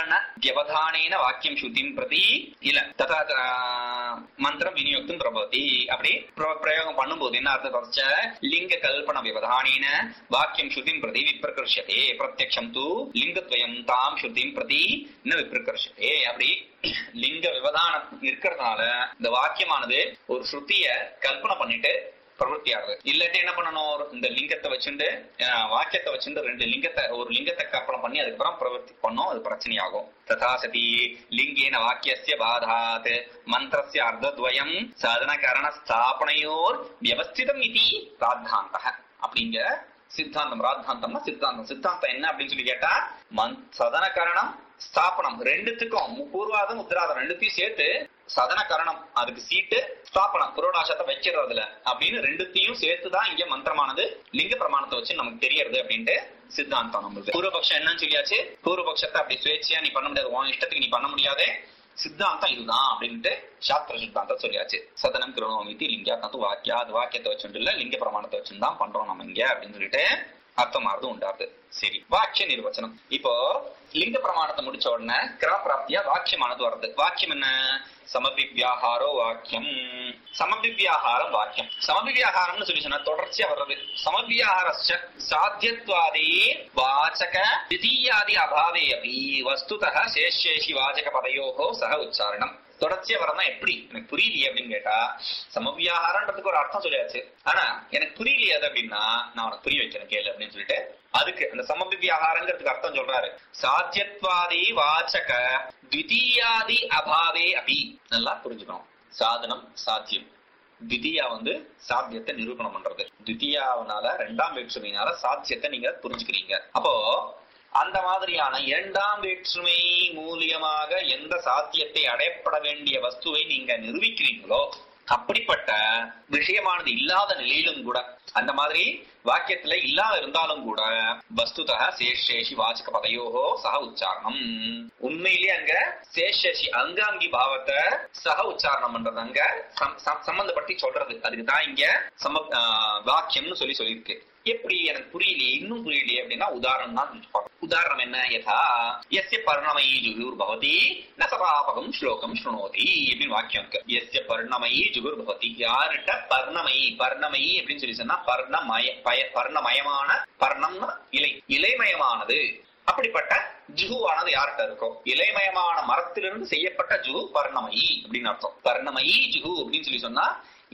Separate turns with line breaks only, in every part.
கரண வியவதானேன வாக்கியம் சுத்திம் பிரதி இல்ல ததா ஆஹ், மந்திரம் விநியோகம் பிரபவதி அப்படி பிர- பிரயோகம் பண்ணும்போது என்ன அர்த்தம் வச்ச லிங்க கல்பன விவதானேன வாக்கியம் சுத்திம் பிரதி விப்ரகர்ஷதே பிரத்யக்ஷம் தூ லிங்கத்வயம் தாம் சுத்திம் பிரதி ந விப்ரகர்ஷதே அப்படி லிங்க விவதானம் இருக்கிறதுனால இந்த வாக்கியமானது ஒரு ஸ்ருதிய கல்பனை பண்ணிட்டு பிரவൃத்தி ஆகுது இல்லாட்டி என்ன பண்ணணும் ஒரு இந்த லிங்கத்தை வச்சுட்டு அஹ், வாக்கியத்தை வச்சுட்டு ரெண்டு லிங்கத்தை ஒரு லிங்கத்தை கற்பனை பண்ணி அதுக்கப்புறம் பிரவൃத்தி பண்ணோம் அது பிரச்சனையாகும் ததா சதி லிங்கேன வாக்கியஸ்ய பாதாத் மந்திரஸ்ய அர்த்தத்வயம் சாதன கரண ஸ்தாபனையோர் வியவஸ்திதம் இது ராத்தாந்தக அப்படிங்க சித்தாந்தம் ராத்தாந்தம்னா சித்தாந்தம் சித்தாந்தம் என்ன அப்படின்னு சொல்லி கேட்டா மந் சதன கரணம் ஸ்தாபனம் ரெண்டுத்துக்கும் பூர்வாதம் உத்திராதம் ரெண்டுத்தையும் சேர்த்து சதன கரணம் அதுக்கு சீட்டு ஸ்தாபனம் புரோடாசத்தை வைக்கிறதுல அப்படின்னு ரெண்டுத்தையும் சேர்த்துதான் இங்க மந்திரமானது லிங்க பிரமாணத்தை வச்சு நமக்கு தெரியறது அப்படின்ட்டு சித்தாந்தம் நம்மளுக்கு பூர்வபக்ஷம் என்னன்னு சொல்லியாச்சு பூர்வபக்ஷத்தை அப்படி சுயேட்சையா நீ பண்ண முடியாது உன் இஷ்டத்துக்கு நீ பண்ண முடியாதே சித்தாந்தம் இதுதான் அப்படின்ட்டு சாஸ்திர சித்தாந்தம் சொல்லியாச்சு சதனம் கிரணோமிதி லிங்கா தத்து வாக்கியா அது வாக்கியத்தை வச்சுட்டு இல்ல லிங்க பிரமாணத்தை வச்சுதான் பண்றோம் நம்ம இங்க அப்படின்னு சொல்லிட்டு அர்த்தமானது உண்டாது சரி வாக்கிய நிர்வச்சனம் இப்போ லிங்க பிரமாணத்தை முடிச்ச உடனே கிரமப்பிராப்தியா வாக்கியமானது வருது வாக்கியம் என்ன சமபிவியாகாரோ வாக்கியம் சமபிவியாகாரம் வாக்கியம் சமபிவியாகாரம்னு சொல்லி சொன்னா தொடர்ச்சியா வர்றது சமபிவியாகாரஸ்ய சாத்தியத்வாதே வாச்சக திதீயாதி அபாவே அபி வஸ்துதः சேஷேஷி வாச்சக பதயோகோ சக உச்சாரணம் தொடர்ச்சியா வரனா எப்படி எனக்கு புரியலையே அப்படின்னு கேட்டா சமவியாகாரன்றதுக்கு ஒரு அர்த்தம் சொல்லியாச்சு ஆனா எனக்கு புரியலையே அது அப்படின்னா நான் உனக்கு புரிய வைக்கிறேன் கேளு அப்படின்னு சொல்லிட்டு அதுக்கு அந்த சமவியாகாரங்கிறதுக்கு அர்த்தம் சொல்றாரு சாத்தியத்வாதி வாச்சக த்விதீயாதி அபாவே அபி நல்லா புரிஞ்சுக்கணும் சாதனம் சாத்தியம் தித்தியா வந்து சாத்தியத்தை நிரூபணம் பண்றது தித்தியாவனால ரெண்டாம் வேற்றுமையினால சாத்தியத்தை நீங்க புரிஞ்சுக்கிறீங்க அப்போ அந்த மாதிரியான இரண்டாம் வேற்றுமை மூலியமாக எந்த சாத்தியத்தை அடையப்பட வேண்டிய வஸ்துவை நீங்க நிரூபிக்கிறீங்களோ அப்படிப்பட்ட விஷயமானது இல்லாத நிலையிலும் கூட அந்த மாதிரி வாக்கியத்துல இல்லாத இருந்தாலும் கூட வஸ்துதா சேஷேஷி வாச்சக பதையோகோ சக உச்சாரணம் உண்மையிலேயே அங்க சேஷேஷி அங்காங்கி பாவத்தை சக உச்சாரணம் பண்றது அங்க சம்- சம்- சம்பந்தப்பட்டு சொல்றது அதுக்கு தான் இங்க சம ஆஹ் வாக்கியம்னு சொல்லி சொல்லியிருக்கு எப்படி எனக்கு புரியலையே இன்னும் புரியலையே அப்படின்னா உதாரணம் தான் பார்க்கணும். உதாரணம் என்ன யதா எஸ்ய பர்ணமயி ஜுகுர் பவதி ந சபாபகம் ஸ்லோகம் ஸ்ருணோதி அப்படின்னு வாக்கியம் இருக்கு எஸ்ய பர்ணமயி ஜுகுர் பவதி யார்கிட்ட பர்ணமயி பர்ணமயி அப்படின்னு சொல்லி சொன்னா பர்ணமய பய பர்ணமயமான பர்ணம்னா இலை இலைமயமானது அப்படிப்பட்ட ஜுகுவானது யார்கிட்ட இருக்கும் இலைமயமான மரத்திலிருந்து செய்யப்பட்ட ஜுகு பர்ணமயி அப்படின்னு அர்த்தம் பர்ணமயி ஜுகு அப்படின்னு சொல்லி சொன்னா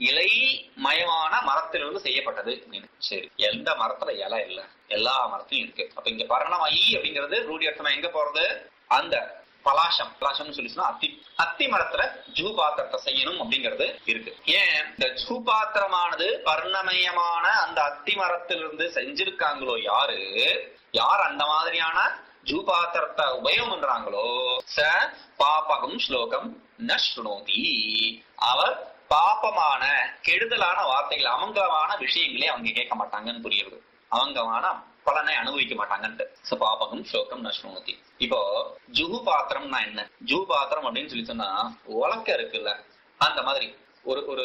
இலைமயமான மரத்திலிருந்து செய்யப்பட்டது அப்படின்னு. சரி எந்த மரத்துல இலை இல்ல எல்லா மரத்திலும் இருக்கு அப்ப இங்க பர்ணமயி அப்படிங்கிறது ரூடி அர்த்தமா எங்க போறது அந்த பலாசம் பலாசம்னு சொல்லி சொன்னா அத்தி அத்தி மரத்துல ஜூ பாத்திரத்தை செய்யணும் அப்படிங்கிறது இருக்கு ஏன் இந்த ஜூ பாத்திரமானது பர்ணமயமான அந்த அத்தி மரத்திலிருந்து செஞ்சிருக்காங்களோ யாரு யார் அந்த மாதிரியான ஜூ பாத்திரத்தை உபயோகம் பண்றாங்களோ ச பாபகம் ஸ்லோகம் ந ஸ்ருணோதி அவர் பாப்பமான கெடுதலான வார்த்தைகள் அமங்கமான விஷயங்களே அவங்க கேட்க மாட்டாங்கன்னு புரியுது அவங்கமான பலனை அனுபவிக்க மாட்டாங்கன்ட்டு சோ பாபகம் சோகம் நஷ்னோதி இப்போ ஜுகு பாத்திரம்னா என்ன ஜுகு பாத்திரம் அப்படின்னு சொல்லி சொன்னா உலக்க இருக்குல்ல அந்த மாதிரி ஒரு ஒரு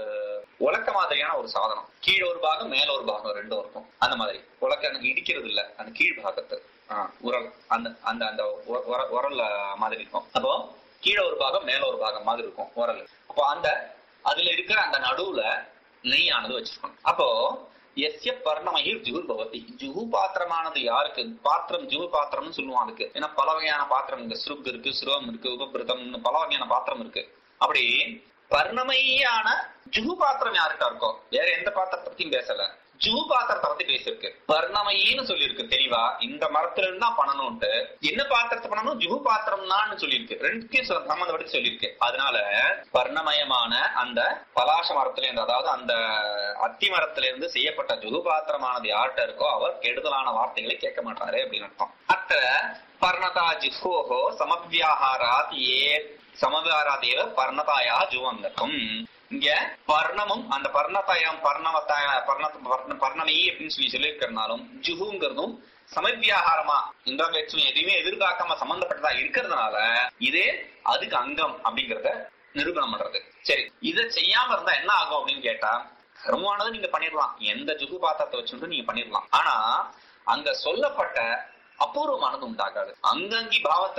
உலக்க மாதிரியான ஒரு சாதனம் கீழே ஒரு பாகம் மேல ஒரு பாகம் ரெண்டும் இருக்கும் அந்த மாதிரி உலக்க எனக்கு இடிக்கிறது இல்ல அந்த கீழ் பாகத்து ஆஹ் உரல் அந்த அந்த அந்த உர- உர- உரல் மாதிரி இருக்கும் அப்போ கீழே ஒரு பாகம் மேல ஒரு பாகம் மாதிரி இருக்கும் உரல் அப்போ அந்த அதுல இருக்கிற அந்த நடுவுல நெய்யானது வச்சிருக்கணும் அப்போ எஸ்ய பர்ணமயிர் ஜுகுர் பவதி ஜுகு பாத்திரமானது யாருக்கு பாத்திரம் ஜுகு பாத்திரம்னு சொல்லுவான் அதுக்கு ஏன்னா பல வகையான பாத்திரம் இருக்கு சுருக் இருக்கு சுரம் இருக்கு உபபிரதம் பல வகையான பாத்திரம் இருக்கு அப்படி பர்ணமயான ஜுகு பாத்திரம் யார்கிட்ட இருக்கோ வேற எந்த பாத்திரத்தை பத்தியும் பேசல ஜுகு பாத்திரத்தை பத்தி பேசிருக்கு பர்ணமயின்னு சொல்லியிருக்கு தெளிவா இந்த மரத்துல இருந்து தான் பண்ணணும்ட்டு என்ன பாத்திரத்தை பண்ணணும் ஜுகு பாத்திரம் தான் சொல்லியிருக்கு ரெண்டுத்தையும் சொல்ல- சம்மந்தப்பட்டு சொல்லியிருக்கு அதனால பர்ணமயமான அந்த பலாச மரத்துல இருந்து அதாவது அந்த அத்தி மரத்துல இருந்து செய்யப்பட்ட ஜுகு பாத்திரமானது யார்கிட்ட இருக்கோ அவர் கெடுதலான வார்த்தைகளை கேட்க மாட்டாரு அப்படின்னு அர்த்தம் அத்த பர்ணதா ஜிஹோஹோ சமவியாகாராத் ஏ சமவியாராதேவ பர்ணதாயா ஜுவங்ககம் இங்க பர்ணமும் அந்த பர்ணதாயம் பர்ணவத்தாய பர்ண பர்ண- பர்ணமி அப்படின்னு சொல்லி சொல்லியிருக்கிறதுனாலும் ஜுகுங்கிறதும் சமவியாகாரமா இந்த வேற்றுமை எதையுமே எதிர்பார்க்காம சம்பந்தப்பட்டதா இருக்கிறதுனால இதே அதுக்கு அங்கம் அப்படிங்கறத நிரூபணம் பண்றது சரி இதை செய்யாம இருந்தா என்ன ஆகும் அப்படின்னு கேட்டா கர்மமானது நீங்க பண்ணிடலாம் எந்த ஜுகு பாத்திரத்தை வச்சுட்டு நீங்க பண்ணிடலாம் ஆனா அங்க சொல்லப்பட்ட அபூர்வமானது உண்டாகாது அங்கங்கி பாவத்தை